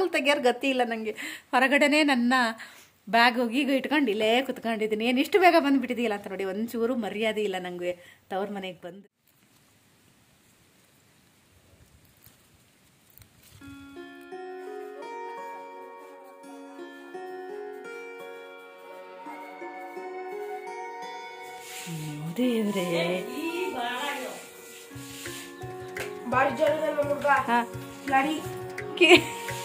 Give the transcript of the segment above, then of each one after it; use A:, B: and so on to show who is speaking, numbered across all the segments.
A: ಆಮೇಲೆ ತೆಗಿಯೋರು ಗತಿ ಇಲ್ಲ ನನಗೆ ಹೊರಗಡೆನೇ ನನ್ನ ಬ್ಯಾಗ್ ಈಗ ಇಟ್ಕೊಂಡು ಇಲ್ಲೇ ಕುತ್ಕೊಂಡಿದ್ದೀನಿ ಏನು ಇಷ್ಟು ಬೇಗ ಬಂದುಬಿಟ್ಟಿದೆಯಲ್ಲ ಅಂತ ನೋಡಿ ಒಂಚೂರು ಮರ್ಯಾದೆ ಇಲ್ಲ ನನಗೆ ತವ್ರ ಮನೆಗೆ ಬಂದು ದೇವ್ರೇ
B: ಬಾರಿ ಜೋರದ ಮಗ
A: ಹಾ
B: ಲಾಡಿ
A: ಕಿ-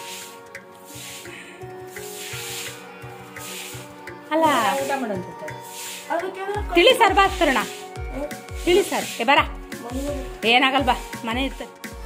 A: ಅಲ್ಲ
B: ಊಟ ಮಾಡಂತ ಅದಕ್ಕೆ
A: ತಿಳಿ ಸಾರು ಬಾ ತರೋಣ ತಿಳಿ ಸಾರು ಏ ಬರ ಏನಾಗಲ್ಲ ಬಾ ಮನೆ ಇರ್ತದೆ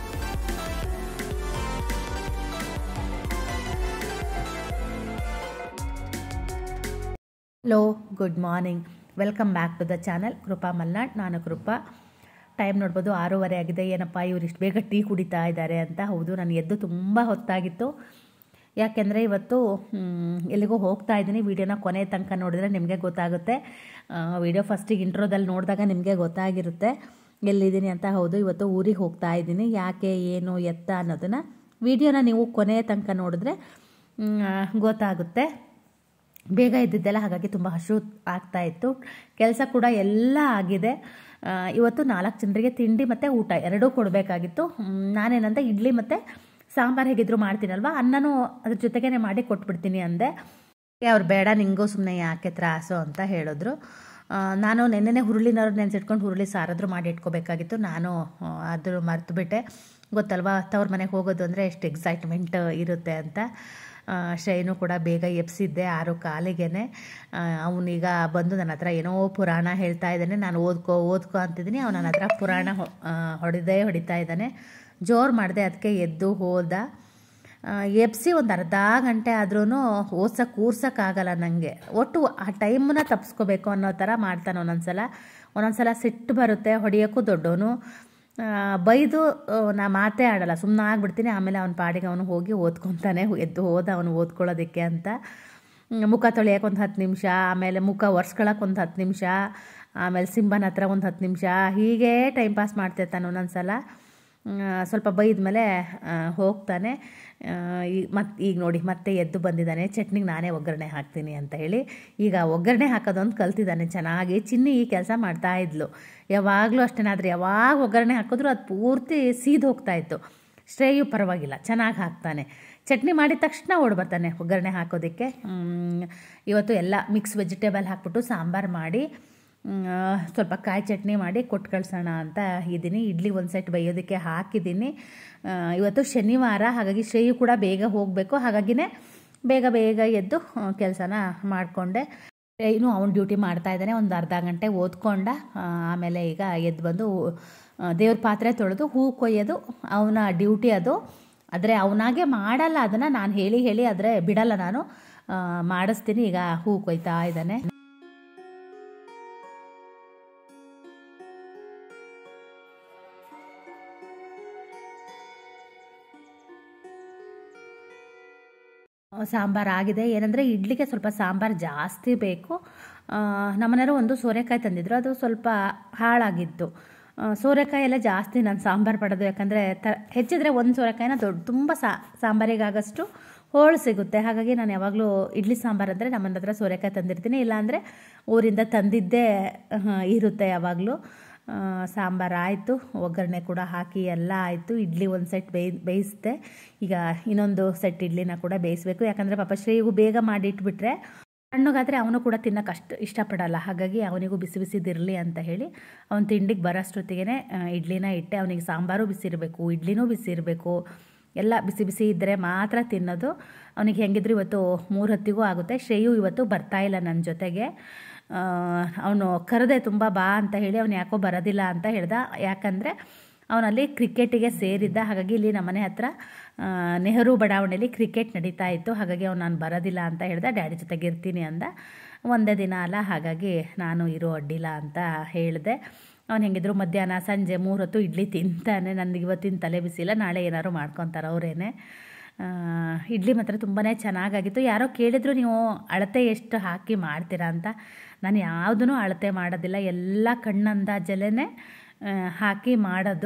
A: hello good morning welcome back to the channel Krupa Malnad ನಾನು ಕೃಪಾ ಟೈಮ್ ನೋಡ್ಬೋದು ಆರೂವರೆ ಆಗಿದೆ ಏನಪ್ಪ ಇವ್ರು ಇಷ್ಟು ಬೇಗ ಟೀ ಕುಡಿತಾ ಇದ್ದಾರೆ ಅಂತ ಹೌದು ನಾನು ಎದ್ದು ತುಂಬ ಹೊತ್ತಾಗಿತ್ತು ಯಾಕೆಂದರೆ ಇವತ್ತು ಮ್, ಎಲ್ಲಿಗೋ ಹೋಗ್ತಾ ಇದ್ದೀನಿ ವಿಡಿಯೋನ ಕೊನೆ ತನಕ ನೋಡಿದ್ರೆ ನಿಮಗೆ ಗೊತ್ತಾಗುತ್ತೆ ವಿಡಿಯೋ ಫಸ್ಟಿಗೆ ಇಂಟ್ರೋದಲ್ಲಿ ನೋಡಿದಾಗ ನಿಮಗೆ ಗೊತ್ತಾಗಿರುತ್ತೆ ಎಲ್ಲಿದ್ದೀನಿ ಅಂತ ಹೌದು ಇವತ್ತು ಊರಿಗೆ ಹೋಗ್ತಾ ಇದ್ದೀನಿ ಯಾಕೆ ಏನು ಎತ್ತ ಅನ್ನೋದನ್ನು ವಿಡಿಯೋನ ನೀವು ಕೊನೆ ತನಕ ನೋಡಿದ್ರೆ ಮ್, ಗೊತ್ತಾಗುತ್ತೆ ಬೇಗ ಇದ್ದಿದ್ದೆಲ್ಲ ಹಾಗಾಗಿ ತುಂಬ ಹಸು ಆಗ್ತಾ ಇತ್ತು ಕೆಲಸ ಕೂಡ ಎಲ್ಲ ಆಗಿದೆ ಆ, ಇವತ್ತು ನಾಲ್ಕು ಜನರಿಗೆ ತಿಂಡಿ ಮತ್ತು ಊಟ ಎರಡೂ ಕೊಡಬೇಕಾಗಿತ್ತು ನಾನೇನಂದೆ ಇಡ್ಲಿ ಮತ್ತು ಸಾಂಬಾರು ಹೇಗಿದ್ರು ಮಾಡ್ತೀನಲ್ವ ಅನ್ನನೂ ಅದ್ರ ಜೊತೆಗೇನೆ ಮಾಡಿ ಕೊಟ್ಬಿಡ್ತೀನಿ ಅಂದೆ ಅವ್ರು ಬೇಡ ನಿಂಗೂ ಸುಮ್ಮನೆ ಯಾಕೆ ತ್ರಾಸು ಅಂತ ಹೇಳಿದ್ರು ಆ, ನಾನು ನೆನ್ನೆನೆ ಹುರುಳಿನವ್ರು ನೆನೆಸಿಟ್ಕೊಂಡು ಹುರುಳಿ ಸಾರಾದರೂ ಮಾಡಿ ಇಟ್ಕೋಬೇಕಾಗಿತ್ತು ನಾನು ಆ, ಅದು ಮರ್ತುಬಿಟ್ಟೆ ಗೊತ್ತಲ್ವಾ ತವ್ರ ಮನೆಗೆ ಹೋಗೋದು ಅಂದರೆ ಎಷ್ಟು ಎಕ್ಸೈಟ್ಮೆಂಟ್ ಇರುತ್ತೆ ಅಂತ ಆ, ಶೈನು ಕೂಡ ಬೇಗ ಎಬ್ಸಿದ್ದೆ ಆರು ಕಾಲಿಗೆನೆ ಅವನೀಗ ಬಂದು ನನ್ನ ಹತ್ರ ಏನೋ ಪುರಾಣ ಹೇಳ್ತಾ ಇದ್ದಾನೆ ನಾನು ಓದ್ಕೋ ಓದ್ಕೋ ಅಂತಿದ್ದೀನಿ ಅವ್ನು ನನ್ನ ಹತ್ರ ಪುರಾಣ ಹೊ- ಆ, ಹೊಡೆದೇ ಹೊಡಿತಾ ಇದ್ದಾನೆ ಜೋರು ಮಾಡಿದೆ ಅದಕ್ಕೆ ಎದ್ದು ಹೋದ ಆ, ಎಬ್ಸಿ ಒಂದು ಅರ್ಧ ಗಂಟೆ ಆದ್ರೂ ಓದ್ಸಕ್ಕೆ ಕೂರ್ಸೋಕ್ಕಾಗಲ್ಲ ನನಗೆ ಒಟ್ಟು ಆ ಟೈಮನ್ನ ತಪ್ಪಿಸ್ಕೋಬೇಕು ಅನ್ನೋ ಥರ ಮಾಡ್ತಾನೆ ಒಂದೊಂದ್ಸಲ ಒಂದೊಂದ್ಸಲ ಸಿಟ್ಟು ಬರುತ್ತೆ ಹೊಡೆಯೋಕ್ಕೂ ದೊಡ್ಡವನು ಆ, ಬೈದು ಆ, ನಾ ಮಾತೇ ಆಡಲ್ಲ ಸುಮ್ಮನೆ ಆಗ್ಬಿಡ್ತೀನಿ ಆಮೇಲೆ ಅವನ ಪಾಡಿಗೆ ಅವನು ಹೋಗಿ ಓದ್ಕೊತಾನೆ ಎದ್ದು ಹೋದ ಅವನು ಓದ್ಕೊಳ್ಳೋದಕ್ಕೆ ಅಂತ ಹ್ಮ್, ಮುಖ ತೊಳೆಯೋಕೆ ಒಂದು ಹತ್ತು ನಿಮಿಷ ಆಮೇಲೆ ಮುಖ ಒರೆಸ್ಕೊಳಕ್ಕೆ ಒಂದು ಹತ್ತು ನಿಮಿಷ ಆಮೇಲೆ ಸಿಂಬನ ಹತ್ರ ಒಂದು ಹತ್ತು ನಿಮಿಷ ಹೀಗೆ ಟೈಮ್ ಪಾಸ್ ಮಾಡ್ತಿರ್ತಾನೆ ಒಂದೊಂದ್ಸಲ ಆ, ಸ್ವಲ್ಪ ಬೈದ ಮೇಲೆ ಹೋಗ್ತಾನೆ ಮತ್ತು ಈಗ ನೋಡಿ ಮತ್ತೆ ಎದ್ದು ಬಂದಿದ್ದಾನೆ ಚಟ್ನಿಗೆ ನಾನೇ ಒಗ್ಗರಣೆ ಹಾಕ್ತೀನಿ ಅಂತ ಹೇಳಿ ಈಗ ಒಗ್ಗರಣೆ ಹಾಕೋದೊಂದು ಕಲ್ತಿದ್ದಾನೆ ಚೆನ್ನಾಗಿ ಚಿನ್ನಿ ಈ ಕೆಲಸ ಮಾಡ್ತಾ ಇದ್ಲು ಯಾವಾಗಲೂ ಅಷ್ಟೇನಾದ್ರೆ ಯಾವಾಗ ಒಗ್ಗರಣೆ ಹಾಕಿದ್ರು ಅದು ಪೂರ್ತಿ ಸೀದ್ ಹೋಗ್ತಾ ಇತ್ತು ಶ್ರೇಯು ಪರವಾಗಿಲ್ಲ ಚೆನ್ನಾಗಿ ಹಾಕ್ತಾನೆ ಚಟ್ನಿ ಮಾಡಿದ ತಕ್ಷಣ ಓಡ್ ಬರ್ತಾನೆ ಒಗ್ಗರಣೆ ಹಾಕೋದಕ್ಕೆ ಮ್, ಇವತ್ತು ಎಲ್ಲ ಮಿಕ್ಸ್ ವೆಜಿಟೇಬಲ್ ಹಾಕ್ಬಿಟ್ಟು ಸಾಂಬಾರು ಮಾಡಿ ಮ್, ಸ್ವಲ್ಪ ಕಾಯಿ ಚಟ್ನಿ ಮಾಡಿ ಕೊಟ್ಟು ಕಳ್ಸೋಣ ಅಂತ ಇದ್ದೀನಿ ಇಡ್ಲಿ ಒಂದು ಸೆಟ್ ಬೈಯೋದಕ್ಕೆ ಹಾಕಿದ್ದೀನಿ ಆ, ಇವತ್ತು ಶನಿವಾರ ಹಾಗಾಗಿ ಶ್ರೇಯು ಕೂಡ ಬೇಗ ಹೋಗಬೇಕು ಹಾಗಾಗಿನೇ ಬೇಗ ಬೇಗ ಎದ್ದು ಕೆಲಸನ ಮಾಡಿಕೊಂಡೆ ಇನ್ನು ಅವ್ನು ಡ್ಯೂಟಿ ಮಾಡ್ತಾ ಇದ್ದಾನೆ ಒಂದು ಅರ್ಧ ಗಂಟೆ ಓದ್ಕೊಂಡ ಆ, ಆಮೇಲೆ ಈಗ ಎದ್ದು ಬಂದು ಆ, ದೇವ್ರ ಪಾತ್ರೆ ತೊಳೆದು ಹೂ ಕೊಯ್ಯೋದು ಅವನ ಡ್ಯೂಟಿ ಅದು ಆದರೆ ಅವನಾಗೆ ಮಾಡಲ್ಲ ಅದನ್ನು ನಾನು ಹೇಳಿ ಹೇಳಿ ಆದರೆ ಬಿಡಲ್ಲ ನಾನು ಆ, ಮಾಡಿಸ್ತೀನಿ ಈಗ ಹೂ ಕೊಯ್ತಾ ಇದ್ದಾನೆ ಸಾಂಬಾರು ಆಗಿದೆ ಏನಂದರೆ ಇಡ್ಲಿಗೆ ಸ್ವಲ್ಪ ಸಾಂಬಾರು ಜಾಸ್ತಿ ಬೇಕು ಆ, ನಮ್ಮನೆಯವರು ಒಂದು ಸೋರೆಕಾಯಿ ತಂದಿದ್ರು ಅದು ಸ್ವಲ್ಪ ಹಾಳಾಗಿತ್ತು ಆ, ಸೋರೆಕಾಯಿ ಎಲ್ಲ ಜಾಸ್ತಿ ನಾನು ಸಾಂಬಾರು ಪಡೋದು ಯಾಕಂದರೆ ತ ಹೆಚ್ಚಿದ್ರೆ ಒಂದು ಸೋರೆಕಾಯಿನ ದೊಡ್ಡ ತುಂಬ ಸಾ ಸಾಂಬಾರಿಗಾಗಷ್ಟು ಹೋಳು ಸಿಗುತ್ತೆ ಹಾಗಾಗಿ ನಾನು ಯಾವಾಗಲೂ ಇಡ್ಲಿ ಸಾಂಬಾರು ಅಂದರೆ ನಮ್ಮನ ಹತ್ರ ಸೋರೆಕಾಯಿ ತಂದಿರ್ತೀನಿ ಇಲ್ಲಾಂದರೆ ಊರಿಂದ ತಂದಿದ್ದೇ ಆ, ಇರುತ್ತೆ ಯಾವಾಗಲೂ ಸಾಂಬಾರು ಆಯಿತು ಒಗ್ಗರಣೆ ಕೂಡ ಹಾಕಿ ಎಲ್ಲ ಆಯಿತು ಇಡ್ಲಿ ಒಂದು ಸೆಟ್ ಬೇಯ್ ಬೇಯಿಸಿದೆ ಈಗ ಇನ್ನೊಂದು ಸೆಟ್ ಇಡ್ಲಿನ ಕೂಡ ಬೇಯಿಸಬೇಕು ಯಾಕಂದರೆ ಪಾಪ ಶ್ರೇಯಿಗೂ ಬೇಗ ಮಾಡಿ ಇಟ್ಬಿಟ್ರೆ ಸಣ್ಣಗಾದರೆ ಅವನು ಕೂಡ ತಿನ್ನೋಕೆ ಅಷ್ಟು ಇಷ್ಟಪಡಲ್ಲ ಹಾಗಾಗಿ ಅವನಿಗೂ ಬಿಸಿ ಬಿಸಿದಿರಲಿ ಅಂತ ಹೇಳಿ ಅವನು ತಿಂಡಿಗೆ ಬರೋಷ್ಟೊತ್ತಿಗೆ ಇಡ್ಲಿನ ಇಟ್ಟೆ ಅವನಿಗೆ ಸಾಂಬಾರು ಬಿಸಿ ಇರಬೇಕು ಇಡ್ಲಿನೂ ಬಿಸಿ ಇರಬೇಕು ಎಲ್ಲ ಬಿಸಿ ಬಿಸಿ ಇದ್ದರೆ ಮಾತ್ರ ತಿನ್ನೋದು ಅವನಿಗೆ ಹೆಂಗಿದ್ರು ಇವತ್ತು ಮೂರು ಹೊತ್ತಿಗೂ ಆಗುತ್ತೆ ಶ್ರೇಯು ಇವತ್ತು ಬರ್ತಾ ಇಲ್ಲ ನನ್ನ ಜೊತೆಗೆ ಅವನು ಕರೆದೆ ತುಂಬ ಬಾ ಅಂತ ಹೇಳಿ ಅವನು ಯಾಕೋ ಬರೋದಿಲ್ಲ ಅಂತ ಹೇಳ್ದ ಯಾಕಂದರೆ ಅವನಲ್ಲಿ ಕ್ರಿಕೆಟಿಗೆ ಸೇರಿದ್ದ ಹಾಗಾಗಿ ಇಲ್ಲಿ ನಮ್ಮನೆ ಹತ್ರ ಆ, ನೆಹರು ಬಡಾವಣೆಯಲ್ಲಿ ಕ್ರಿಕೆಟ್ ನಡೀತಾ ಇತ್ತು ಹಾಗಾಗಿ ಅವ್ನು ನಾನು ಬರೋದಿಲ್ಲ ಅಂತ ಹೇಳ್ದ ಡ್ಯಾಡಿ ಜೊತೆಗೆ ಇರ್ತೀನಿ ಅಂದ ಒಂದೇ ದಿನ ಅಲ್ಲ ಹಾಗಾಗಿ ನಾನು ಇರೋ ಅಡ್ಡಿಲ್ಲ ಅಂತ ಹೇಳಿದೆ ಅವ್ನು ಹೆಂಗಿದ್ರು ಮಧ್ಯಾಹ್ನ ಸಂಜೆ ಮೂರು ಹೊತ್ತು ಇಡ್ಲಿ ತಿಂತಾನೆ ನನಗೆ ಇವತ್ತಿನ ತಲೆ ಬಿಸಿಲ್ಲ ನಾಳೆ ಏನಾದ್ರು ಮಾಡ್ಕೊತಾರೆ ಅವರೇನೆ ಇಡ್ಲಿ ಮಾತ್ರ ತುಂಬಾ ಚೆನ್ನಾಗಾಗಿತ್ತು ಯಾರೋ ಕೇಳಿದ್ರು ನೀವು ಅಳತೆ ಎಷ್ಟು ಹಾಕಿ ಮಾಡ್ತೀರಾ ಅಂತ ನಾನು ಯಾವುದೂ ಅಳತೆ ಮಾಡೋದಿಲ್ಲ ಎಲ್ಲ ಕಣ್ಣಂದಾಜಲ್ಲೇ ಹಾಕಿ ಮಾಡೋದು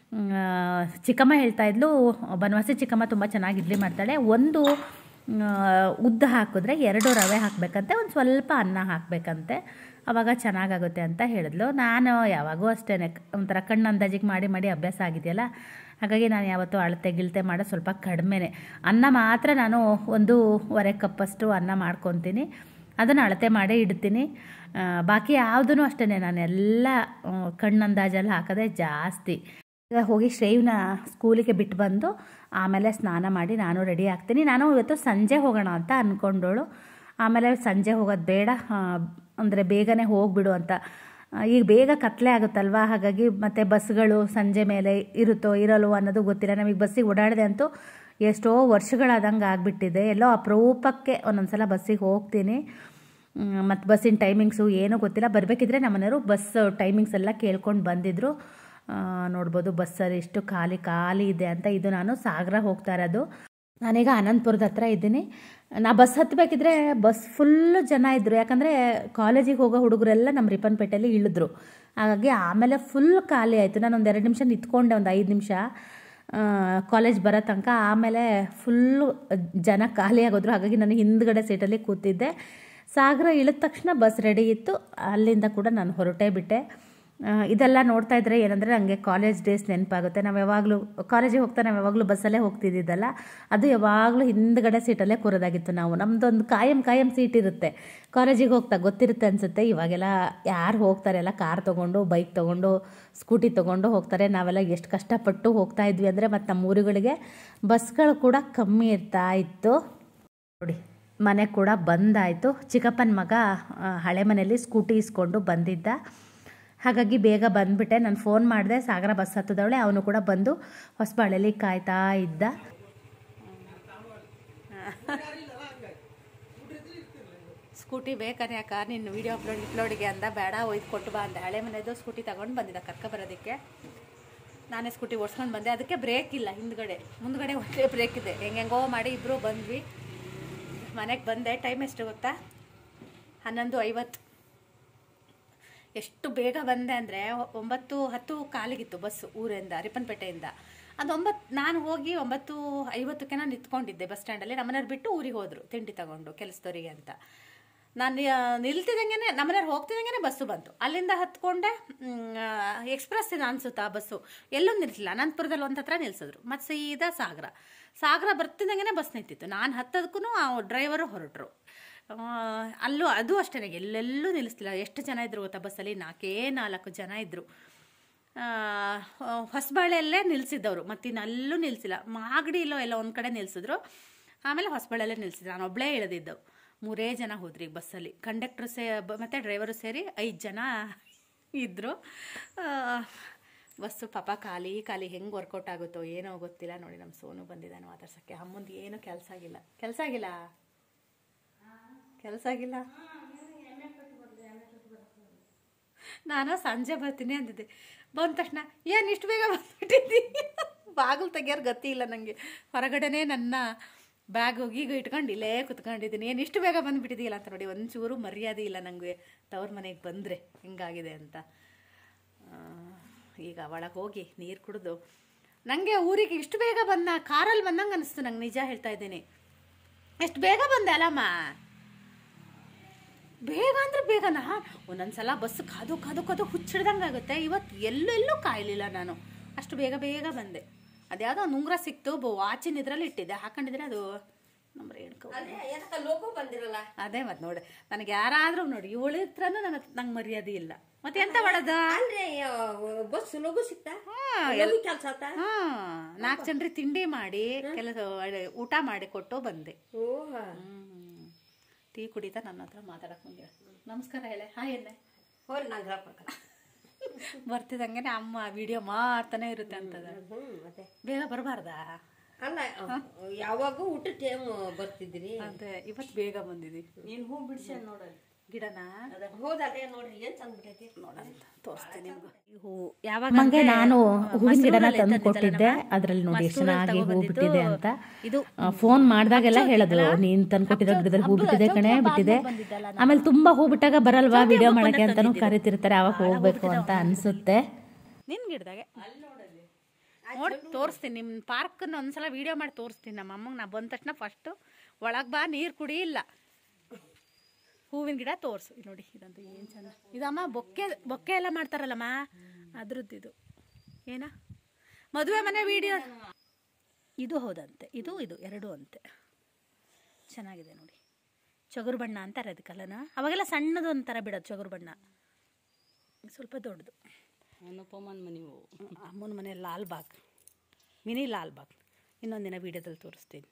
A: ಮ್, ಆ, ಚಿಕ್ಕಮ್ಮ ಹೇಳ್ತಾ ಇದ್ಲು ಬನವಾಸಿ ಚಿಕ್ಕಮ್ಮ ತುಂಬ ಚೆನ್ನಾಗಿ ಇಡ್ಲಿ ಮಾಡ್ತಾಳೆ ಒಂದು ಮ್, ಉದ್ದ ಹಾಕಿದ್ರೆ ಎರಡು ರವೆ ಹಾಕಬೇಕಂತೆ ಒಂದು ಸ್ವಲ್ಪ ಅನ್ನ ಹಾಕಬೇಕಂತೆ ಅವಾಗ ಚೆನ್ನಾಗಾಗುತ್ತೆ ಅಂತ ಹೇಳಿದ್ಲು ನಾನು ಯಾವಾಗೂ ಅಷ್ಟೇ ಒಂಥರ ಕಣ್ಣು ಅಂದಾಜಿಗೆ ಮಾಡಿ ಮಾಡಿ ಅಭ್ಯಾಸ ಆಗಿದೆಯಲ್ಲ ಹಾಗಾಗಿ ನಾನು ಯಾವತ್ತೂ ಅಳತೆ ಗಿಳತೆ ಮಾಡೋದು ಸ್ವಲ್ಪ ಕಡಿಮೆನೇ ಅನ್ನ ಮಾತ್ರ ನಾನು ಒಂದೂವರೆ ಕಪ್ಪಷ್ಟು ಅನ್ನ ಮಾಡ್ಕೊತೀನಿ ಅದನ್ನು ಅಳತೆ ಮಾಡೇ ಇಡ್ತೀನಿ ಆ, ಬಾಕಿ ಯಾವುದೂ ಅಷ್ಟೇ ನಾನು ಎಲ್ಲ ಆ, ಕಣ್ಣು ಅಂದಾಜಲ್ಲಿ ಹಾಕೋದೇ ಜಾಸ್ತಿ ಈಗ ಹೋಗಿ ಶ್ರೇವ್ನ ಸ್ಕೂಲಿಗೆ ಬಿಟ್ಟು ಬಂದು ಆಮೇಲೆ ಸ್ನಾನ ಮಾಡಿ ನಾನು ರೆಡಿ ಆಗ್ತೀನಿ ನಾನು ಇವತ್ತು ಸಂಜೆ ಹೋಗೋಣ ಅಂತ ಅಂದ್ಕೊಂಡೋಳು ಆಮೇಲೆ ಸಂಜೆ ಹೋಗೋದು ಬೇಡ ಅಂದರೆ ಬೇಗನೆ ಹೋಗ್ಬಿಡು ಅಂತ ಆ, ಈಗ ಬೇಗ ಕತ್ಲೆ ಆಗುತ್ತಲ್ವಾ ಹಾಗಾಗಿ ಮತ್ತೆ ಬಸ್ಗಳು ಸಂಜೆ ಮೇಲೆ ಇರುತ್ತೋ ಇರಲ್ವೋ ಅನ್ನೋದು ಗೊತ್ತಿಲ್ಲ ನಮಗೆ ಬಸ್ಸಿಗೆ ಓಡಾಡಿದೆ ಅಂತೂ ಎಷ್ಟೋ ವರ್ಷಗಳಾದಂಗೆ ಆಗಿಬಿಟ್ಟಿದೆ ಎಲ್ಲೋ ಅಪರೂಪಕ್ಕೆ ಒಂದೊಂದು ಸಲ ಬಸ್ಸಿಗೆ ಹೋಗ್ತೀನಿ ಮತ್ತು ಬಸ್ಸಿನ ಟೈಮಿಂಗ್ಸು ಏನೂ ಗೊತ್ತಿಲ್ಲ ಬರಬೇಕಿದ್ರೆ ನಮ್ಮನೆಯವರು ಬಸ್ ಟೈಮಿಂಗ್ಸ್ ಎಲ್ಲ ಕೇಳ್ಕೊಂಡು ಬಂದಿದ್ದರು ಆ, ನೋಡ್ಬೋದು ಬಸ್ಸಲ್ಲಿ ಎಷ್ಟು ಖಾಲಿ ಖಾಲಿ ಇದೆ ಅಂತ ಇದು ನಾನು ಸಾಗರ ಹೋಗ್ತಾ ಇರೋದು ನಾನೀಗ ಅನಂತಪುರದ ಹತ್ರ ಇದ್ದೀನಿ ನಾ ಬಸ್ ಹತ್ತಬೇಕಿದ್ರೆ ಬಸ್ ಫುಲ್ಲು ಜನ ಇದ್ದರು ಯಾಕಂದರೆ ಕಾಲೇಜಿಗೆ ಹೋಗೋ ಹುಡುಗರೆಲ್ಲ ನಮ್ಮ ರಿಪ್ಪನ್ಪೇಟೆಯಲ್ಲಿ ಇಳಿದ್ರು ಹಾಗಾಗಿ ಆಮೇಲೆ ಫುಲ್ ಖಾಲಿ ಆಯಿತು ನಾನು ಒಂದು ಎರಡು ನಿಮಿಷ ನಿಂತ್ಕೊಂಡೆ ಒಂದು ಐದು ನಿಮಿಷ ಕಾಲೇಜ್ ಬರೋ ತನಕ ಆಮೇಲೆ ಫುಲ್ಲು ಜನ ಖಾಲಿ ಆಗೋದ್ರು ಹಾಗಾಗಿ ನಾನು ಹಿಂದ್ಗಡೆ ಸೀಟಲ್ಲಿ ಕೂತಿದ್ದೆ ಸಾಗರ ಇಳಿದ ತಕ್ಷಣ ಬಸ್ ರೆಡಿ ಇತ್ತು ಅಲ್ಲಿಂದ ಕೂಡ ನಾನು ಹೊರಟೇ ಬಿಟ್ಟೆ ಆ, ಇದೆಲ್ಲ ನೋಡ್ತಾ ಇದ್ರೆ ಏನಂದರೆ ನನಗೆ ಕಾಲೇಜ್ ಡೇಸ್ ನೆನಪಾಗುತ್ತೆ ನಾವು ಯಾವಾಗಲೂ ಕಾಲೇಜಿಗೆ ಹೋಗ್ತಾ ನಾವು ಯಾವಾಗಲೂ ಬಸ್ಸಲ್ಲೇ ಹೋಗ್ತಿದ್ದಿದ್ದಲ್ಲ ಅದು ಯಾವಾಗಲೂ ಹಿಂದ್ಗಡೆ ಸೀಟಲ್ಲೇ ಕೂರೋದಾಗಿತ್ತು ನಾವು ನಮ್ಮದೊಂದು ಕಾಯಂ ಕಾಯಂ ಸೀಟ್ ಇರುತ್ತೆ ಕಾಲೇಜಿಗೆ ಹೋಗ್ತಾ ಗೊತ್ತಿರುತ್ತೆ ಅನಿಸುತ್ತೆ ಇವಾಗೆಲ್ಲ ಯಾರು ಹೋಗ್ತಾರೆ ಎಲ್ಲ ಕಾರ್ ತೊಗೊಂಡು ಬೈಕ್ ತೊಗೊಂಡು ಸ್ಕೂಟಿ ತೊಗೊಂಡು ಹೋಗ್ತಾರೆ ನಾವೆಲ್ಲ ಎಷ್ಟು ಕಷ್ಟಪಟ್ಟು ಹೋಗ್ತಾ ಇದ್ವಿ ಅಂದರೆ ಮತ್ತು ನಮ್ಮ ಊರುಗಳಿಗೆ ಬಸ್ಗಳು ಕೂಡ ಕಮ್ಮಿ ಇರ್ತಾ ಇತ್ತು ನೋಡಿ ಮನೆ ಕೂಡ ಬಂದಾಯಿತು ಚಿಕ್ಕಪ್ಪನ ಮಗ ಆ, ಹಳೆ ಮನೆಯಲ್ಲಿ ಸ್ಕೂಟಿ ಇಸ್ಕೊಂಡು ಬಂದಿದ್ದ ಹಾಗಾಗಿ ಬೇಗ ಬಂದುಬಿಟ್ಟೆ ನಾನು ಫೋನ್ ಮಾಡಿದೆ ಸಾಗರ ಬಸ್ ಹತ್ತದವಳೆ ಅವನು ಕೂಡ ಬಂದು ಹೊಸಬಾಳೆಯಲ್ಲಿ ಕಾಯ್ತಾ ಇದ್ದ ಸ್ಕೂಟಿ ಬೇಕಾನೆ ಯಾಕ ನಿನ್ನ ವಿಡಿಯೋ ಅಪ್ಲೋಡ್ ಅಪ್ಲೋಡಿಗೆ ಅಂದ ಬೇಡ ಒಯ್ದು ಕೊಟ್ಟು ಬಾ ಅಂದೆ ಹಳೆ ಮನೆದು ಸ್ಕೂಟಿ ತಗೊಂಡು ಬಂದಿದ್ದ ಕರ್ಕ ಬರೋದಕ್ಕೆ ನಾನೇ ಸ್ಕೂಟಿ ಓಡಿಸ್ಕೊಂಡು ಬಂದೆ ಅದಕ್ಕೆ ಬ್ರೇಕ್ ಇಲ್ಲ ಹಿಂದ್ಗಡೆ ಮುಂದ್ಗಡೆ ಒಂದೇ ಬ್ರೇಕ್ ಇದೆ ಹೆಂಗೆಂಗೋ ಮಾಡಿ ಇಬ್ಬರು ಬಂದ್ವಿ ಮನೆಗೆ ಬಂದೆ ಟೈಮ್ ಎಷ್ಟು ಗೊತ್ತಾ ಹನ್ನೊಂದು ಐವತ್ತು ಎಷ್ಟು ಬೇಗ ಬಂದೆ ಅಂದರೆ ಒಂಬತ್ತು ಹತ್ತು ಕಾಲಿಗಿತ್ತು ಬಸ್ಸು ಊರಿಂದ ರಿಪ್ಪನ್ಪೇಟೆಯಿಂದ ಅದು ಒಂಬತ್ತು ನಾನು ಹೋಗಿ ಒಂಬತ್ತು ಐವತ್ತಕ್ಕೆ ನಾನು ನಿಂತ್ಕೊಂಡಿದ್ದೆ ಬಸ್ ಸ್ಟ್ಯಾಂಡಲ್ಲಿ ನಮ್ಮನೆಯವ್ರು ಬಿಟ್ಟು ಊರಿಗೆ ಹೋದರು ತಿಂಡಿ ತಗೊಂಡು ಕೆಲಸದವರಿಗೆ ಅಂತ ನಾನು ನಿಲ್ತಿದ್ದಂಗೆ ನಮ್ಮನೆಯವ್ರು ಹೋಗ್ತಿದ್ದಂಗೆ ಬಸ್ಸು ಬಂತು ಅಲ್ಲಿಂದ ಹತ್ಕೊಂಡೆ ಎಕ್ಸ್ಪ್ರೆಸ್ ಇದೆ ಅನ್ಸುತ್ತಾ ಆ ಬಸ್ಸು ಎಲ್ಲೂ ನಿಲ್ಲಿಸಿಲ್ಲ ಅನಂತಪುರದಲ್ಲಿ ಒಂದು ಹತ್ರ ನಿಲ್ಸಿದ್ರು ಮತ್ತು ಸೀದಾ ಸಾಗರ ಸಾಗರ ಬರ್ತಿದ್ದಂಗೆ ಬಸ್ ನಿಂತಿತ್ತು ನಾನು ಹತ್ತೋದಕ್ಕೂ ಆ ಡ್ರೈವರು ಹೊರಟರು ಆ, ಅಲ್ಲೂ ಅದು ಅಷ್ಟೇ ಎಲ್ಲೆಲ್ಲೂ ನಿಲ್ಲಿಸ್ತಿಲ್ಲ ಎಷ್ಟು ಜನ ಇದ್ರು ಗೊತ್ತಾ ಬಸ್ಸಲ್ಲಿ ನಾಲ್ಕೇ ನಾಲ್ಕು ಜನ ಇದ್ದರು ಹೊಸಬಾಳೆಯಲ್ಲೇ ನಿಲ್ಲಿಸಿದ್ದವರು ಮತ್ತಿನ್ನಲ್ಲೂ ನಿಲ್ಲಿಸಿಲ್ಲ ಮಾಗಡಿ ಇಲ್ಲೋ ಎಲ್ಲ ಒಂದು ಕಡೆ ನಿಲ್ಲಿಸಿದ್ರು ಆಮೇಲೆ ಹೊಸಬಾಳೆಯಲ್ಲೇ ನಿಲ್ಲಿಸಿದ್ರು ನಾನು ಒಬ್ಬಳೇ ಇಳಿದಿದ್ದವು ಮೂರೇ ಜನ ಹೋದ್ರಿ ಬಸ್ಸಲ್ಲಿ ಕಂಡಕ್ಟ್ರು ಸೇ ಬ- ಮತ್ತು ಡ್ರೈವರು ಸೇರಿ ಐದು ಜನ ಇದ್ದರು ಬಸ್ಸು ಪಾಪ ಖಾಲಿ ಖಾಲಿ ಹೆಂಗೆ ವರ್ಕೌಟ್ ಆಗುತ್ತೋ ಏನೋ ಗೊತ್ತಿಲ್ಲ ನೋಡಿ ನಮ್ಮ ಸೋನು ಬಂದಿದ್ದಾನೆ ಮಾತಾಡ್ಸೋಕ್ಕೆ ಅಮ್ಮಂದು ಏನೂ ಕೆಲಸ ಆಗಿಲ್ಲ ಕೆಲಸ ಆಗಿಲ್ಲ ಕೆಲಸ ಆಗಿಲ್ಲ ನಾನು ಸಂಜೆ ಬರ್ತೀನಿ ಅಂದಿದ್ದೆ ಬಂದ ತಕ್ಷಣ ಏನು ಇಷ್ಟು ಬೇಗ ಬಂದ್ಬಿಟ್ಟಿದ್ದಿ ಬಾಗಿಲು ತೆಗಿಯೋರು ಗತಿ ಇಲ್ಲ ನನಗೆ ಹೊರಗಡೆನೇ ನನ್ನ ಬ್ಯಾಗ್ ಗೀಗು ಇಟ್ಕೊಂಡು ಇಲ್ಲೇ ಕುತ್ಕೊಂಡಿದ್ದೀನಿ ಏನು ಇಷ್ಟು ಬೇಗ ಬಂದುಬಿಟ್ಟಿದ್ದೀಲ್ಲ ಅಂತ ನೋಡಿ ಒಂಚೂರು ಮರ್ಯಾದೆ ಇಲ್ಲ ನನಗೆ ತವ್ರ ಮನೆಗೆ ಬಂದರೆ ಹಿಂಗಾಗಿದೆ ಅಂತ ಆ, ಈಗ ಒಳಗೆ ಹೋಗಿ ನೀರು ಕುಡಿದು ನನಗೆ ಊರಿಗೆ ಇಷ್ಟು ಬೇಗ ಬಂದ ಕಾರಲ್ಲಿ ಬಂದಂಗೆ ಅನಿಸ್ತು ನಂಗೆ ನಿಜ ಹೇಳ್ತಾ ಇದ್ದೀನಿ ಎಷ್ಟು ಬೇಗ ಬಂದೆ ಅಲ್ಲಮ್ಮ ಬೇಗ ಅಂದ್ರೆ ಬೇಗನಾ ಒಂದೊಂದ್ಸಲ ಬಸ್ ಕಾದು ಕಾದು ಕಾದು ಹುಚ್ಚಿಡ್ದಂಗೆ ಆಗುತ್ತೆ ಇವತ್ತು ಎಲ್ಲೆಲ್ಲೂ ಕಾಯಲಿಲ್ಲ ನಾನು ಅಷ್ಟು ಬೇಗ ಬೇಗ ಬಂದೆ ಅದ್ಯಾವುದೋ ಒಂದು ಉಂಗುರ ಸಿಕ್ತು ಬ ವಾಚಿನ ಇದ್ರಲ್ಲಿ ಇಟ್ಟಿದ್ದೆ ಹಾಕೊಂಡಿದ್ರೆ ಅದು ನಮ್ಮ ರೇಣುಕ
B: ಲೋಗೋ ಬಂದಿರಲ್ಲ
A: ಅದೇ ಮತ್ತೆ ನೋಡಿ ನನಗೆ ಯಾರಾದರೂ ನೋಡಿ ಇವಳ ಹತ್ರನೂ ನನ್ನ ನಂಗೆ ಮರ್ಯಾದೆ ಇಲ್ಲ ಮತ್ತೆ ಎಂತ ಮಾಡೋದ
B: ಅಂದ್ರೆ ಬಸ್ ಲೋಗೋ ಸಿಕ್ತಾ ಕೆಲಸ ಆತ
A: ಹಾ ನಾಲ್ಕು ಜನರಿಗೆ ತಿಂಡಿ ಮಾಡಿ ಕೆಲಸ ಊಟ ಮಾಡಿ ಕೊಟ್ಟು ಬಂದೆ
B: ಓಹ
A: ಹ್ಮ್ ಟೀ ಕುಡಿತಾ ನನ್ನ ಹತ್ರ ಮಾತಾಡಕ್ ಬಂದಿರ ನಮಸ್ಕಾರ ಹೇಳೆ ಹಾಯ್ ಎನ್ನೆ
B: ಹೋರಿ ನಂಗೆ ಹೇಳ್ಬೇಕ
A: ಬರ್ತಿದಂಗೆ ಅಮ್ಮ ವಿಡಿಯೋ ಮಾಡ್ತಾನೆ ಇರುತ್ತೆ ಅಂತದ
B: ಹ್ಮ್ ಮತ್ತೆ
A: ಬೇಗ ಬರಬಾರ್ದಾ
B: ಅಲ್ಲ ಯಾವಾಗ ಊಟ ಟೈಮ್ ಬರ್ತಿದ್ರಿ
A: ಅದೇ ಇವತ್ತು ಬೇಗ ಬಂದಿದ್ವಿ
B: ನೀನ್ ಹೂ ಬಿಡ್ಸ ನೋಡಲ್ಲಿ
A: ಗಿಡನ
B: ಹೋದಲ್ಲೇ ನೋಡ್ರಿ ಏನ್ ಚಂದ ಬಿಟ್ಟೈತಿ
A: ನೋಡಂತ ತೋರಿಸ್ತೀನಿ ನಿಮ್ಗೆ ಹೂ ಯಾವಾಗ ಮಂಗೆ ನಾನು ಹೂವಿನ ಗಿಡನ ತಂದು ಕೊಟ್ಟಿದ್ದೆ ಅದ್ರಲ್ಲಿ ನೋಡಿ ಎಷ್ಟು ಚೆನ್ನಾಗಿ ಹೂ ಬಿಟ್ಟಿದೆ ಅಂತ ಇದು ಫೋನ್ ಮಾಡಿದಾಗೆಲ್ಲ ಹೇಳೋದು ನೀನ್ ತಂದು ಕೊಟ್ಟಿರೋ ಗಿಡದಲ್ಲಿ ಹೂ ಬಿಟ್ಟಿದೆ ಕಣೆ ಬಿಟ್ಟಿದೆ ಆಮೇಲೆ ತುಂಬಾ ಹೂ ಬಿಟ್ಟಾಗ ಬರಲ್ವಾ ವಿಡಿಯೋ ಮಾಡಕ್ಕೆ ಅಂತಾನು ಕರಿತಿರ್ತಾರೆ ಅವಾಗ ಹೋಗ್ಬೇಕು ಅಂತ ಅನ್ಸುತ್ತೆ ನಿನ್ ಗಿಡದಾಗೆ ಅಲ್ಲಿ ನೋಡಲ್ಲಿ ನೋಡಿ ತೋರಿಸ್ತೀನಿ ನಿಮ್ಮ ಪಾರ್ಕನ್ನು ಒಂದ್ಸಲ ವೀಡಿಯೋ ಮಾಡಿ ತೋರಿಸ್ತೀನಿ ನಮ್ಮ ಅಮ್ಮಂಗೆ ನಾ ಬಂದ ತಕ್ಷಣ ಫಸ್ಟು ಒಳಗೆ ಬಾ ನೀರು ಕುಡಿ ಇಲ್ಲ ಹೂವಿನ ಗಿಡ ತೋರಿಸು ಇಲ್ಲಿ ನೋಡಿ ಇದಂತೂ ಏನು ಚಂದ ಇದಮ್ಮ ಬೊಕ್ಕೆ ಬೊಕ್ಕೆ ಎಲ್ಲ ಮಾಡ್ತಾರಲ್ಲಮ್ಮ ಅದ್ರದ್ದು ಇದು ಏನ ಮದುವೆ ಮನೆ ವಿಡಿಯೋ ಇದು ಹೌದಂತೆ ಇದು ಇದು ಎರಡೂ ಅಂತೆ ಚೆನ್ನಾಗಿದೆ ನೋಡಿ ಚಗುರು ಬಣ್ಣ ಅಂತಾರೆ ಅದಕ್ಕೆಲ್ಲನ ಅವಾಗೆಲ್ಲ ಸಣ್ಣದು ಅಂತಾರೆ ಬಿಡೋದು ಚಗುರು ಬಣ್ಣ ಸ್ವಲ್ಪ ದೊಡ್ಡದು
B: ಅನುಪಮನ್ ಮನೆ ಹೂವು
A: ಅಮ್ಮನ ಮನೆ ಲಾಲ್ಬಾಗ್ ಮಿನಿ ಲಾಲ್ಬಾಗ್ ಇನ್ನೊಂದಿನ ವೀಡಿಯೋದಲ್ಲಿ ತೋರಿಸ್ತೀನಿ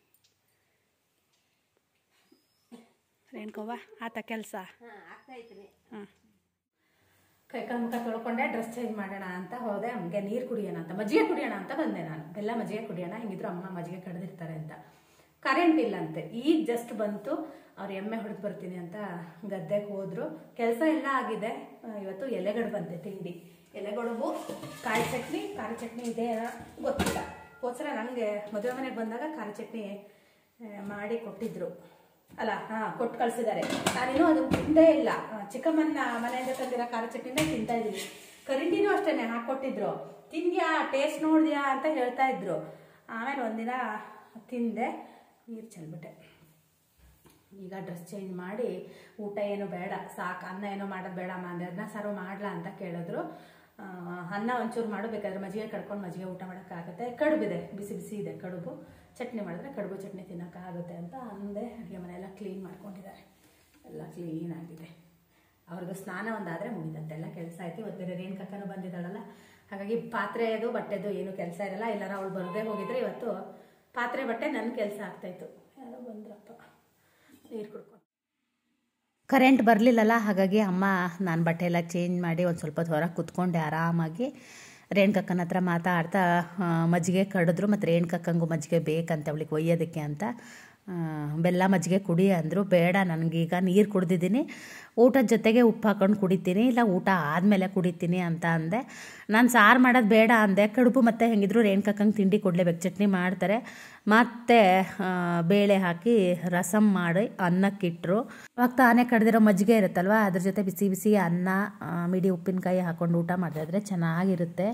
A: ರೇಣ್ಕವ್ವ ಆತ ಕೆಲಸ ಹಾಂ ಕೈಕಾಲು ಮುಖ ತೊಳ್ಕೊಂಡೆ ಡ್ರೆಸ್ ಚೇಂಜ್ ಮಾಡೋಣ ಅಂತ ಹೋದೆ ಅಮ್ಮಗೆ ನೀರು ಕುಡಿಯೋಣ ಅಂತ ಮಜ್ಜಿಗೆ ಕುಡಿಯೋಣ ಅಂತ ಬಂದೆ ನಾನು ಬೆಲ್ಲ ಮಜ್ಜಿಗೆ ಕುಡಿಯೋಣ ಹೆಂಗಿದ್ರು ಅಮ್ಮ ಮಜ್ಜಿಗೆ ಕಡ್ದಿರ್ತಾರೆ ಅಂತ ಕರೆಂಟ್ ಇಲ್ಲ ಅಂತೆ ಈಗ ಜಸ್ಟ್ ಬಂತು ಅವ್ರು ಎಮ್ಮೆ ಹೊಡೆದು ಬರ್ತೀನಿ ಅಂತ ಗದ್ದೆಗೆ ಹೋದ್ರು ಕೆಲಸ ಎಲ್ಲ ಆಗಿದೆ ಆ, ಇವತ್ತು ಎಲೆಗಡು ಬಂತೆ ತಿಂಡಿ ಎಲೆಗಡುಬು ಕಾಯಿ ಚಟ್ನಿ ಖಾರ ಚಟ್ನಿ ಇದೆ ಗೊತ್ತಿಲ್ಲ ಹೋದ್ಸಲ ನನಗೆ ಮದುವೆ ಮನೆಗೆ ಬಂದಾಗ ಖಾರ ಚಟ್ನಿ ಆ, ಮಾಡಿ ಕೊಟ್ಟಿದ್ರು ಅಲ್ಲ ಹಾ ಕೊಟ್ಟು ಕಳ್ಸಿದ್ದಾರೆ ನಾನಿನ್ನೂ ಅದನ್ನ ತಿಂದೇ ಇಲ್ಲ ಆ, ಚಿಕ್ಕಮ್ಮನ ಮನೆಯಿಂದ ತಂದಿರೋ ಖಾರ ಚಟ್ನಿನೇ ತಿಂತಾ ಇದೀನಿ ಕರಿಂಡಿನೂ ಅಷ್ಟೇನೆ ಹಾಕೊಟ್ಟಿದ್ರು ತಿಂದ್ಯಾ ಟೇಸ್ಟ್ ನೋಡಿದ್ಯಾ ಅಂತ ಹೇಳ್ತಾ ಇದ್ರು ಆಮೇಲೆ ಒಂದಿನ ತಿಂದೆ ನೀರು ಚೆಲ್ಬಿಟ್ಟೆ ಈಗ ಡ್ರೆಸ್ ಚೇಂಜ್ ಮಾಡಿ ಊಟ ಏನು ಬೇಡ ಸಾಕು ಅನ್ನ ಏನೋ ಮಾಡೋದು ಬೇಡಮ್ಮ ಅಂದ್ರೆ ಅನ್ನ ಸಾರು ಮಾಡ್ಲಾ ಅಂತ ಕೇಳಿದ್ರು ಆ, ಅನ್ನ ಒಂಚೂರು ಮಾಡು ಬೇಕಾದ್ರೆ ಮಜ್ಜಿಗೆ ಕಡ್ಕೊಂಡು ಮಜ್ಜಿಗೆ ಊಟ ಮಾಡೋಕ್ಕಾಗುತ್ತೆ ಕಡುಬಿದೆ ಬಿಸಿ ಬಿಸಿ ಇದೆ ಕಡುಬು ಚಟ್ನಿ ಮಾಡಿದ್ರೆ ಕಡುಬು ಚಟ್ನಿ ತಿನ್ನೋಕ್ಕಾಗುತ್ತೆ ಅಂತ ಅಂದೆ ಅಡುಗೆ ಮನೆಯೆಲ್ಲ ಕ್ಲೀನ್ ಮಾಡ್ಕೊಂಡಿದ್ದಾರೆ ಎಲ್ಲ ಕ್ಲೀನ್ ಆಗಿದೆ ಅವ್ರದ್ದು ಸ್ನಾನ ಒಂದಾದರೆ ಮುಗಿದಂತೆಲ್ಲ ಕೆಲಸ ಆಯ್ತು ಇವತ್ತು ಬೇರೆ ರೇಣುಕಕ್ಕನೂ ಬಂದಿದ್ದಾಳಲ್ಲ ಹಾಗಾಗಿ ಪಾತ್ರೆದು ಬಟ್ಟೆದು ಏನು ಕೆಲಸ ಇರಲ್ಲ ಎಲ್ಲಾರ ಅವಳು ಬರದೇ ಹೋಗಿದ್ರೆ ಇವತ್ತು ಪಾತ್ರೆ ಬಟ್ಟೆ ನನ್ನ ಕೆಲಸ ಆಗ್ತಾಯಿತ್ತು ಯಾರೋ ಬಂದ್ರಪ್ಪ ನೀರು ಕುಡ್ಕೊಂಡು ಕರೆಂಟ್ ಬರಲಿಲ್ಲಲ್ಲ ಹಾಗಾಗಿ ಅಮ್ಮ ನಾನು ಬಟ್ಟೆ ಎಲ್ಲ ಚೇಂಜ್ ಮಾಡಿ ಒಂದು ಸ್ವಲ್ಪ ಹೊತ್ತು ಹೊರಗೆ ಕುತ್ಕೊಂಡೆ ಆರಾಮಾಗಿ ರೇಣುಕಕ್ಕನ ಹತ್ರ ಮಾತಾಡ್ತಾ ಆ, ಮಜ್ಜಿಗೆ ಕಡಿದ್ರು ಮತ್ತು ರೇಣುಕಕ್ಕಂಗೂ ಮಜ್ಜಿಗೆ ಬೇಕಂತ ಅವಳಿಗೆ ಒಯ್ಯೋದಕ್ಕೆ ಅಂತ ಆ, ಬೆಲ್ಲ ಮಜ್ಜಿಗೆ ಕುಡಿ ಅಂದರು ಬೇಡ ನನಗೀಗ ನೀರು ಕುಡ್ದಿದ್ದೀನಿ ಊಟದ ಜೊತೆಗೆ ಉಪ್ಪು ಹಾಕೊಂಡು ಕುಡಿತೀನಿ ಇಲ್ಲ ಊಟ ಆದಮೇಲೆ ಕುಡಿತೀನಿ ಅಂತ ಅಂದೆ ನಾನು ಸಾರು ಮಾಡೋದು ಬೇಡ ಅಂದೆ ಕಡುಬು ಮತ್ತು ಹೆಂಗಿದ್ರು ರೇಣುಕಕ್ಕಂಗೆ ತಿಂಡಿ ಕೊಡಲೇಬೇಕು ಚಟ್ನಿ ಮಾಡ್ತಾರೆ ಮತ್ತು ಆ, ಬೇಳೆ ಹಾಕಿ ರಸಮ್ ಮಾಡಿ ಅನ್ನಕ್ಕಿಟ್ರು ಅವಾಗ ತಾನೇ ಕಡ್ದಿರೋ ಮಜ್ಜಿಗೆ ಇರುತ್ತಲ್ವ ಅದ್ರ ಜೊತೆ ಬಿಸಿ ಬಿಸಿ ಅನ್ನ ಆ, ಮಿಡಿ ಉಪ್ಪಿನಕಾಯಿ ಹಾಕೊಂಡು ಊಟ ಮಾಡಿದ್ರೆ ಚೆನ್ನಾಗಿರುತ್ತೆ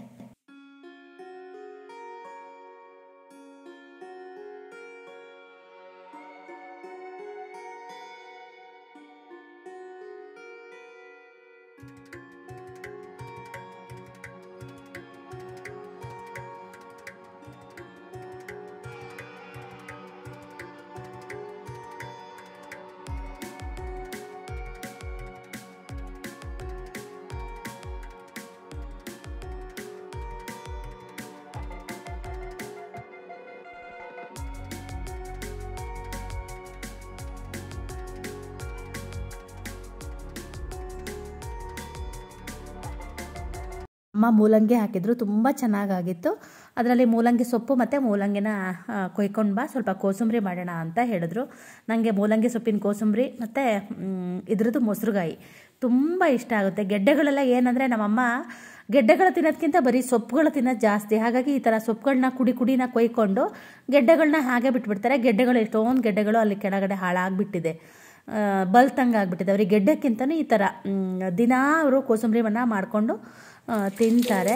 A: ಅಮ್ಮ ಮೂಲಂಗಿ ಹಾಕಿದ್ರು ತುಂಬ ಚೆನ್ನಾಗಾಗಿತ್ತು ಅದರಲ್ಲಿ ಮೂಲಂಗಿ ಸೊಪ್ಪು ಮತ್ತು ಮೂಲಂಗಿನ ಕೊಯ್ಕೊಂಡು ಬಾ ಸ್ವಲ್ಪ ಕೋಸಂಬರಿ ಮಾಡೋಣ ಅಂತ ಹೇಳಿದ್ರು ನನಗೆ ಮೂಲಂಗಿ ಸೊಪ್ಪಿನ ಕೋಸಂಬರಿ ಮತ್ತು ಇದ್ರದ್ದು ಮೊಸರುಗಾಯಿ ತುಂಬ ಇಷ್ಟ ಆಗುತ್ತೆ ಗೆಡ್ಡೆಗಳೆಲ್ಲ ಏನಂದರೆ ನಮ್ಮಮ್ಮ ಗೆಡ್ಡೆಗಳು ತಿನ್ನೋದಕ್ಕಿಂತ ಬರೀ ಸೊಪ್ಪುಗಳು ತಿನ್ನೋದು ಜಾಸ್ತಿ ಹಾಗಾಗಿ ಈ ಥರ ಸೊಪ್ಪುಗಳನ್ನ ಕುಡಿ ಕುಡಿನ ಕೊಯ್ಕೊಂಡು ಗೆಡ್ಡೆಗಳನ್ನ ಹಾಗೆ ಬಿಟ್ಬಿಡ್ತಾರೆ ಗೆಡ್ಡೆಗಳು ಎಷ್ಟೊಂದು ಗೆಡ್ಡೆಗಳು ಅಲ್ಲಿ ಕೆಳಗಡೆ ಹಾಳಾಗ್ಬಿಟ್ಟಿದೆ ಬಲ್ತಂಗೆ ಆಗ್ಬಿಟ್ಟಿದೆ ಅವ್ರಿಗೆ ಗೆಡ್ಡೆಕ್ಕಿಂತನೂ ಈ ಥರ ಮ್, ದಿನಾ ಅವರು ಕೋಸಂಬರಿವನ್ನ ಮಾಡಿಕೊಂಡು ತಿಂತಾರೆ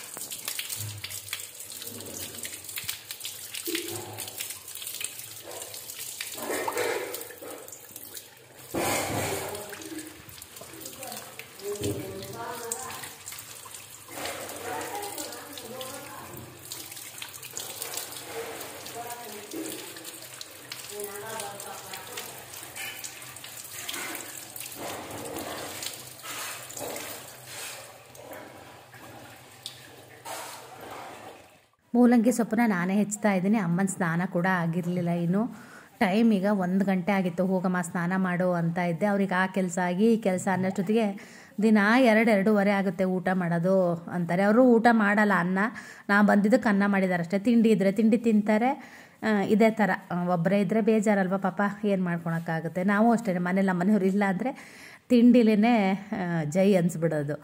A: ಮೂಲಂಗಿ ಸೊಪ್ಪನ್ನ ನಾನೇ ಹೆಚ್ಚ್ತಾ ಇದ್ದೀನಿ ಅಮ್ಮನ ಸ್ನಾನ ಕೂಡ ಆಗಿರಲಿಲ್ಲ ಇನ್ನು ಟೈಮ್ ಈಗ ಒಂದು ಗಂಟೆ ಆಗಿತ್ತು ಹೋಗಮ್ಮ ಸ್ನಾನ ಮಾಡು ಅಂತ ಇದ್ದೆ ಅವ್ರಿಗೆ ಆ ಕೆಲಸ ಆಗಿ ಈ ಕೆಲಸ ಅನ್ನೋಷ್ಟೊತ್ತಿಗೆ ದಿನ ಎರಡು ಎರಡೂವರೆ ಆಗುತ್ತೆ ಊಟ ಮಾಡೋದು ಅಂತಾರೆ ಅವರು ಊಟ ಮಾಡಲ್ಲ ಅನ್ನ ನಾ ಬಂದಿದ್ದಕ್ಕೆ ಅನ್ನ ಮಾಡಿದ್ದಾರೆ ಅಷ್ಟೇ ತಿಂಡಿ ಇದ್ದರೆ ತಿಂಡಿ ತಿಂತಾರೆ ಆ, ಇದೇ ಥರ ಒಬ್ಬರೇ ಇದ್ದರೆ ಬೇಜಾರಲ್ವ ಪಾಪ ಏನು ಮಾಡ್ಕೊಳಕ್ಕಾಗುತ್ತೆ ನಾವು ಅಷ್ಟೇ ಮನೇಲಿ ನಮ್ಮ ಮನೆಯವ್ರು ಇಲ್ಲ ಅಂದರೆ ತಿಂಡಿಲೇ ಜೈ ಅನ್ಸ್ಬಿಡೋದು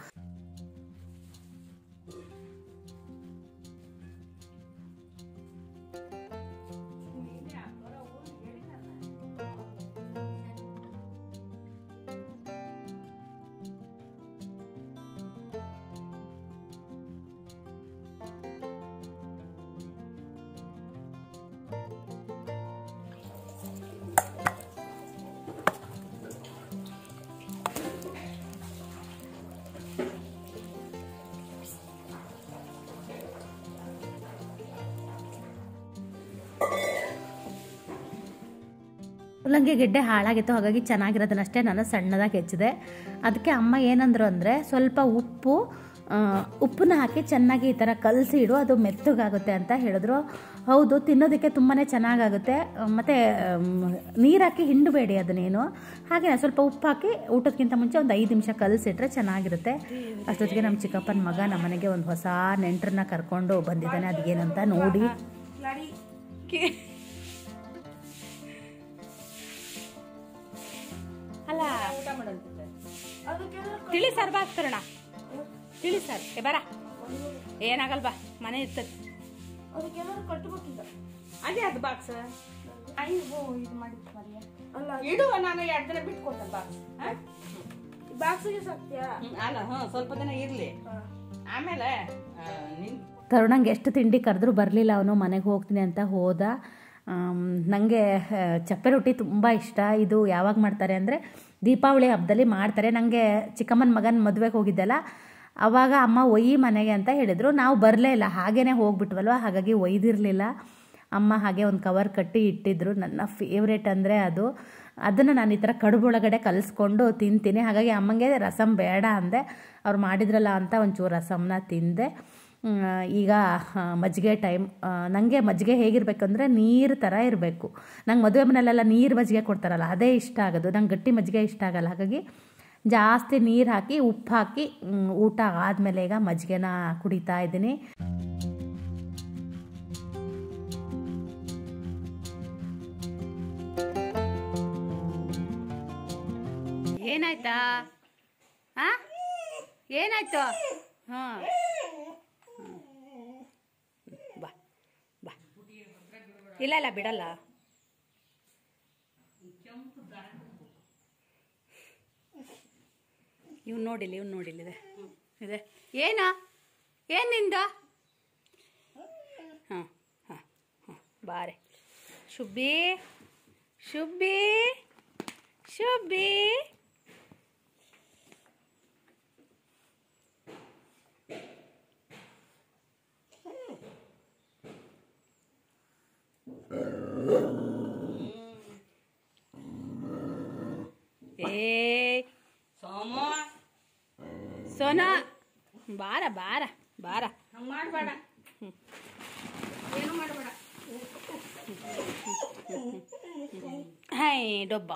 A: ಮೂಲಂಗಿ ಗೆಡ್ಡೆ ಹಾಳಾಗಿತ್ತು ಹಾಗಾಗಿ ಚೆನ್ನಾಗಿರೋದನ್ನಷ್ಟೇ ನಾನು ಸಣ್ಣದಾಗಿ ಹೆಚ್ಚಿದೆ ಅದಕ್ಕೆ ಅಮ್ಮ ಏನಂದ್ರು ಅಂದರೆ ಸ್ವಲ್ಪ ಉಪ್ಪು ಆ, ಉಪ್ಪನ್ನ ಹಾಕಿ ಚೆನ್ನಾಗಿ ಈ ಥರ ಕಲಸಿ ಇಡು ಅದು ಮೆತ್ತಗಾಗುತ್ತೆ ಅಂತ ಹೇಳಿದ್ರು ಹೌದು ತಿನ್ನೋದಕ್ಕೆ ತುಂಬಾ ಚೆನ್ನಾಗಾಗುತ್ತೆ ಮತ್ತು ನೀರು ಹಾಕಿ ಹಿಂಡಬೇಡಿ ಅದನ್ನೇನು ಹಾಗೆ ಸ್ವಲ್ಪ ಉಪ್ಪು ಹಾಕಿ ಊಟಕ್ಕಿಂತ ಮುಂಚೆ ಒಂದು ಐದು ನಿಮಿಷ ಕಲಸಿಟ್ರೆ ಚೆನ್ನಾಗಿರುತ್ತೆ ಅಷ್ಟೊತ್ತಿಗೆ ನಮ್ಮ ಚಿಕ್ಕಪ್ಪನ ಮಗ ನಮ್ಮ ಮನೆಗೆ ಒಂದು ಹೊಸ ನೆಂಟರನ್ನ ಕರ್ಕೊಂಡು ಬಂದಿದ್ದಾನೆ ಅದೇನಂತ ನೋಡಿ
C: ಅಲ್ಲ ತಿಳಿ ಸಾರು ಬಾ ಕರ್ಣ ತಿಳಿ ಸಾರು ಏ ಬರ ಏನಾಗಲ್ಲ ಬಾ ಮನೆ ಇರ್ತದೆ ಅದೇ ಅದು ಬಾಕ್ಸ್ ಇಡು ನಾನು ಎರಡು ದಿನ ಬಿಟ್ಟು ಕೊಡ್ತೇನೆ ಬಾಕ್ಸ್
B: ಬಾಕ್ಸಿಗೆ ಸಾಕ್ತಿಯಾ
C: ಅಲ್ಲ ಹ್ಞೂ ಸ್ವಲ್ಪ ದಿನ ಇರ್ಲಿ ಆಮೇಲೆ ಆ, ನಿನ್
A: ತರುಣಂಗೆ ಎಷ್ಟು ತಿಂಡಿ ಕರೆದ್ರೂ ಬರಲಿಲ್ಲ ಅವನು ಮನೆಗೆ ಹೋಗ್ತೀನಿ ಅಂತ ಹೋದ ನನಗೆ ಚಪ್ಪೆ ರೊಟ್ಟಿ ತುಂಬ ಇಷ್ಟ ಇದು ಯಾವಾಗ ಮಾಡ್ತಾರೆ ಅಂದರೆ ದೀಪಾವಳಿ ಹಬ್ಬದಲ್ಲಿ ಮಾಡ್ತಾರೆ ನನಗೆ ಚಿಕ್ಕಮ್ಮನ ಮಗನ ಮದುವೆಗೆ ಹೋಗಿದ್ದೆಲ್ಲ ಅವಾಗ ಅಮ್ಮ ಒಯ್ಯಿ ಮನೆಗೆ ಅಂತ ಹೇಳಿದರು ನಾವು ಬರಲೇ ಇಲ್ಲ ಹಾಗೇ ಹೋಗ್ಬಿಟ್ವಲ್ವ ಹಾಗಾಗಿ ಒಯ್ದಿರಲಿಲ್ಲ ಅಮ್ಮ ಹಾಗೆ ಒಂದು ಕವರ್ ಕಟ್ಟಿ ಇಟ್ಟಿದ್ರು ನನ್ನ ಫೇವ್ರೇಟ್ ಅಂದರೆ ಅದು ಅದನ್ನು ನಾನು ಈ ಥರ ಕಡುಬು ಒಳಗಡೆ ಕಲಿಸ್ಕೊಂಡು ತಿಂತೀನಿ ಹಾಗಾಗಿ ಅಮ್ಮಂಗೆ ರಸಮ್ ಬೇಡ ಅಂದೆ ಅವ್ರು ಮಾಡಿದ್ರಲ್ಲ ಅಂತ ಒಂಚೂರು ರಸಮ್ನ ತಿಂದೆ ಮ್, ಈಗ ಆ, ಮಜ್ಜಿಗೆ ಟೈಮ್ ನನಗೆ ಮಜ್ಜಿಗೆ ಹೇಗಿರಬೇಕಂದ್ರೆ ನೀರು ಥರ ಇರಬೇಕು ನಂಗೆ ಮದುವೆ ಮನೆಯಲ್ಲೆಲ್ಲ ನೀರು ಮಜ್ಜಿಗೆ ಕೊಡ್ತಾರಲ್ಲ ಅದೇ ಇಷ್ಟ ಆಗೋದು ನಂಗೆ ಗಟ್ಟಿ ಮಜ್ಜಿಗೆ ಇಷ್ಟ ಆಗಲ್ಲ ಹಾಗಾಗಿ ಜಾಸ್ತಿ ನೀರು ಹಾಕಿ ಉಪ್ಪು ಹಾಕಿ ಮ್, ಊಟ ಆದಮೇಲೆ ಈಗ ಮಜ್ಜಿಗೆನ ಕುಡಿತಾ ಇದ್ದೀನಿ
C: ಏನಾಯ್ತಾ ಆ ಏನಾಯ್ತು ಹ್ಞೂ ಬಾ ಬಾ ಇಲ್ಲ ಇಲ್ಲ ಬಿಡಲ್ಲ ಇವ್ನು ನೋಡಿಲ್ಲ ಇವ್ನು ನೋಡಿಲ್ಲ ಇದೆ ಇದೆ ಏನು ಏನು ನಿಂದು ಹಾಂ ಹಾಂ ಹಾಂ ಬಾರೆ ಶುಬ್ಬಿ ಶುಬ್ಬಿ ಶುಬ್ಬಿ ಏ ಸೋಮ ಸೋನಾ ಬಾರ ಬಾರ ಬಾರ ಹಂಗೆ ಮಾಡಬೇಡ ಏನು ಮಾಡಬೇಡ ಹೈ ಡೊಬ್ಬ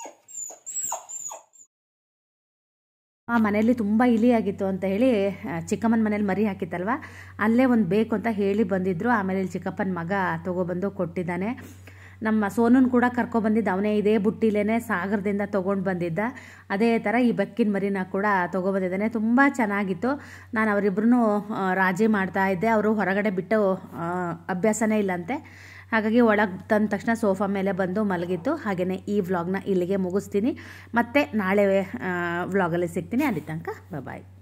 A: ಆ ಮನೆಯಲ್ಲಿ ತುಂಬ ಇಲಿ ಆಗಿತ್ತು ಅಂತ ಹೇಳಿ ಆ, ಚಿಕ್ಕಮ್ಮನ ಮನೇಲಿ ಮರಿ ಹಾಕಿತ್ತಲ್ವ ಅಲ್ಲೇ ಒಂದು ಬೇಕು ಅಂತ ಹೇಳಿ ಬಂದಿದ್ರು ಆಮೇಲೆ ಇಲ್ಲಿ ಚಿಕ್ಕಪ್ಪನ ಮಗ ತೊಗೊಬಂದು ಕೊಟ್ಟಿದ್ದಾನೆ ನಮ್ಮ ಸೋನನ್ ಕೂಡ ಕರ್ಕೊಬಂದಿದ್ದ ಅವನೇ ಇದೇ ಬುಟ್ಟಿಲೇನೆ ಸಾಗರದಿಂದ ತೊಗೊಂಡು ಬಂದಿದ್ದ ಅದೇ ಥರ ಈ ಬೆಕ್ಕಿನ ಮರಿನ ಕೂಡ ತೊಗೊಬಂದಿದ್ದಾನೆ ತುಂಬ ಚೆನ್ನಾಗಿತ್ತು ನಾನು ಅವರಿಬ್ರು ರಾಜಿ ಮಾಡ್ತಾ ಇದ್ದೆ ಅವರು ಹೊರಗಡೆ ಬಿಟ್ಟು ಆ, ಅಭ್ಯಾಸನೇ ಇಲ್ಲಂತೆ ಹಾಗಾಗಿ ಒಳಗೆ ತಂದ ತಕ್ಷಣ ಸೋಫಾ ಮೇಲೆ ಬಂದು ಮಲಗಿತ್ತು ಹಾಗೆಯೇ ಈ ವ್ಲಾಗ್ನ ಇಲ್ಲಿಗೆ ಮುಗಿಸ್ತೀನಿ ಮತ್ತೆ ನಾಳೆ ವ್ಲಾಗಲ್ಲಿ ಸಿಗ್ತೀನಿ ಅಲ್ಲಿ ತನಕ ಬಾಯ್